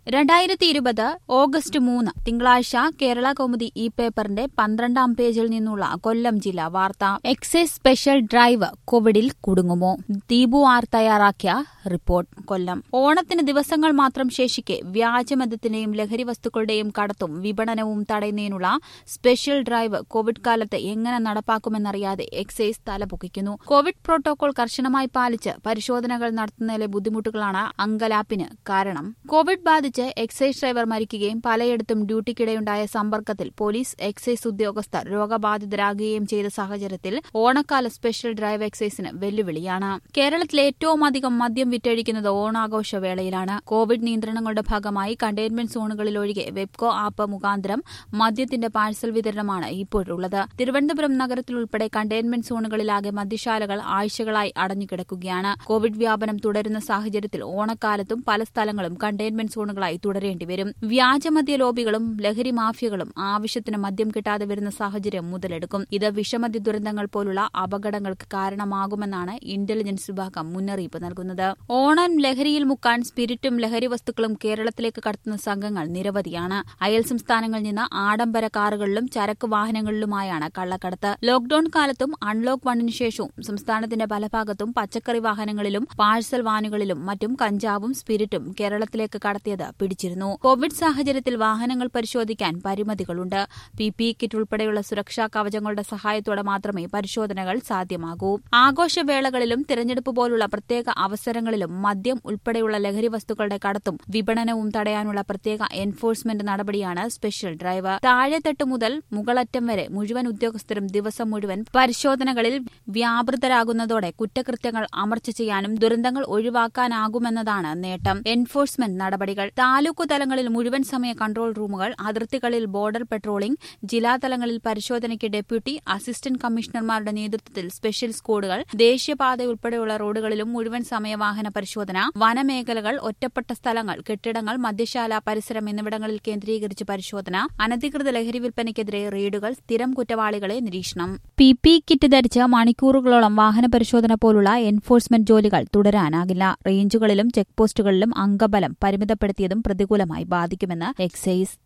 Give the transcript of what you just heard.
രണ്ടായിരത്തി ഇരുപത് ഓഗസ്റ്റ് മൂന്ന് തിങ്കളാഴ്ച കേരള കൗമുദി ഈ പേപ്പറിന്റെ പന്ത്രണ്ടാം പേജിൽ നിന്നുള്ള കൊല്ലം ജില്ലാ വാർത്ത എക്സൈസ് സ്പെഷ്യൽ ഡ്രൈവ് കോവിഡിൽ കുടുങ്ങുമോ ദീപു ആർ തയ്യാറാക്കിയ റിപ്പോർട്ട് കൊല്ലം ഓണത്തിന് ദിവസങ്ങൾ മാത്രം ശേഷിക്കെ വ്യാജമദ്യത്തിന്റെയും ലഹരി വസ്തുക്കളുടെയും കടത്തും വിപണനവും തടയുന്നതിനുള്ള സ്പെഷ്യൽ ഡ്രൈവ് കോവിഡ് കാലത്ത് എങ്ങനെ നടപ്പാക്കുമെന്നറിയാതെ എക്സൈസ് തലപൊക്കിക്കുന്നു കോവിഡ് പ്രോട്ടോകോൾ കർശനമായി പാലിച്ച് പരിശോധനകൾ നടത്തുന്നതിലെ ബുദ്ധിമുട്ടുകളാണ് അങ്കലാപ്പിന് കാരണം കോവിഡ് ബാധിച്ച് എക്സൈസ് ഡ്രൈവർ മരിക്കുകയും പലയിടത്തും ഡ്യൂട്ടിക്കിടെയുണ്ടായ സമ്പർക്കത്തിൽ പോലീസ് എക്സൈസ് ഉദ്യോഗസ്ഥർ രോഗബാധിതരാകുകയും ചെയ്ത സാഹചര്യത്തിൽ ഓണക്കാല സ്പെഷ്യൽ ഡ്രൈവ് എക്സൈസിന് വെല്ലുവിളിയാണ് കേരളത്തിൽ ഏറ്റവും അധികം മദ്യം വിറ്റഴിക്കുന്നത് ഓണാഘോഷ വേളയിലാണ് കോവിഡ് നിയന്ത്രണങ്ങളുടെ ഭാഗമായി കണ്ടെയ്ൻമെന്റ് സോണുകളിൽ ഒഴികെ വെബ്കോ ആപ്പ് മുഖാന്തരം മദ്യത്തിന്റെ പാഴ്സൽ വിതരണമാണ് ഇപ്പോഴുള്ളത് തിരുവനന്തപുരം നഗരത്തിൽ ഉൾപ്പെടെ കണ്ടെയ്ൻമെന്റ് സോണുകളിലാകെ മദ്യശാലകൾ ആഴ്ചകളായി അടഞ്ഞുകിടക്കുകയാണ് കോവിഡ് വ്യാപനം തുടരുന്ന സാഹചര്യത്തിൽ ഓണക്കാലത്തും പല സ്ഥലങ്ങളും കണ്ടെയ്ൻമെന്റ് സോണുകളായി തുടരേണ്ടിവരും വ്യാജമദ്യ ലോബികളും ലഹരി മാഫിയകളും ആവശ്യത്തിന് മദ്യം കിട്ടാതെ വരുന്ന സാഹചര്യം മുതലെടുക്കും ഇത് വിഷമദ്യ ദുരന്തങ്ങൾ പോലുള്ള അപകടങ്ങൾക്ക് കാരണമാകുമെന്നാണ് ഇന്റലിജൻസ് വിഭാഗം മുന്നറിയിപ്പ് നൽകുന്നത് ഓണം ലഹരിയിൽ മുക്കാൻ സ്പിരിറ്റും ലഹരി വസ്തുക്കളും കേരളത്തിലേക്ക് കടത്തുന്ന സംഘങ്ങൾ നിരവധിയാണ് അയൽ സംസ്ഥാനങ്ങളിൽ നിന്ന് ആഡംബര കാറുകളിലും ചരക്ക് വാഹനങ്ങളിലുമായാണ് കള്ളക്കടത്ത് ലോക്ഡൌൺ കാലത്തും അൺലോക്ക് വണ്ണിന് ശേഷവും സംസ്ഥാനത്തിന്റെ പല ഭാഗത്തും പച്ചക്കറി വാഹനങ്ങളിലും പാഴ്സൽ വാനുകളിലും മറ്റും കഞ്ചാവും സ്പിരിറ്റും കേരളത്തിലേക്ക് കടത്തിയത് പിടിച്ചിരുന്നു കോവിഡ് സാഹചര്യത്തിൽ വാഹനങ്ങൾ പരിശോധിക്കാൻ പരിമിതികളുണ്ട് പി പി കിറ്റ് ഉൾപ്പെടെയുള്ള സുരക്ഷാ കവചങ്ങളുടെ സഹായത്തോടെ മാത്രമേ പരിശോധനകൾ സാധ്യമാകൂ ആഘോഷവേളകളിലും തിരഞ്ഞെടുപ്പ് പോലുള്ള പ്രത്യേക അവസരങ്ങളിലും മദ്യം ഉൾപ്പെടെയുള്ള ലഹരി വസ്തുക്കളുടെ കടത്തും വിപണനവും തടയാനുള്ള പ്രത്യേക എൻഫോഴ്സ്മെന്റ് നടപടിയാണ് സ്പെഷ്യൽ ഡ്രൈവ് താഴെത്തട്ട് മുതൽ മുകളറ്റം വരെ മുഴുവൻ ഉദ്യോഗസ്ഥരും ദിവസം മുഴുവൻ പരിശോധനകളിൽ വ്യാപൃതരാകുന്നതോടെ കുറ്റകൃത്യങ്ങൾ അമർച്ച ചെയ്യാനും ദുരന്തങ്ങൾ ഒഴിവാക്കാനാകുമെന്നതാണ് നേട്ടം എൻഫോഴ്സ്മെന്റ് നടപടികൾ താലൂക്ക് തലങ്ങളിൽ മുഴുവൻ സമയ കൺട്രോൾ റൂമുകൾ അതിർത്തികളിൽ ബോർഡർ പെട്രോളിംഗ് ജില്ലാതലങ്ങളിൽ പരിശോധനയ്ക്ക് ഡെപ്യൂട്ടി അസിസ്റ്റന്റ് കമ്മീഷണർമാരുടെ നേതൃത്വത്തിൽ സ്പെഷ്യൽ സ്ക്വാഡുകൾ ദേശീയപാത ഉൾപ്പെടെയുള്ള റോഡുകളിലും മുഴുവൻ സമയ വാഹന പരിശോധന വനമേഖലകൾ ഒറ്റപ്പെട്ട സ്ഥലങ്ങൾ കെട്ടിടങ്ങൾ മദ്യശാല പരിസരം എന്നിവിടങ്ങളിൽ കേന്ദ്രീകരിച്ച് പരിശോധന അനധികൃത ലഹരി വിൽപ്പനയ്ക്കെതിരെ റെയ്ഡുകൾ സ്ഥിരം കുറ്റവാളികളെ നിരീക്ഷണം പി പി കിറ്റ് ധരിച്ച് മണിക്കൂറുകളോളം വാഹന പരിശോധന പോലുള്ള എൻഫോഴ്സ്മെന്റ് ജോലികൾ തുടരാനാകില്ല റേഞ്ചുകളിലും ചെക്ക് പോസ്റ്റുകളിലും അംഗബലം പരിമിതപ്പെടുത്തിയതും പ്രതികൂലമായി ബാധിക്കുമെന്ന് എക്സൈസ്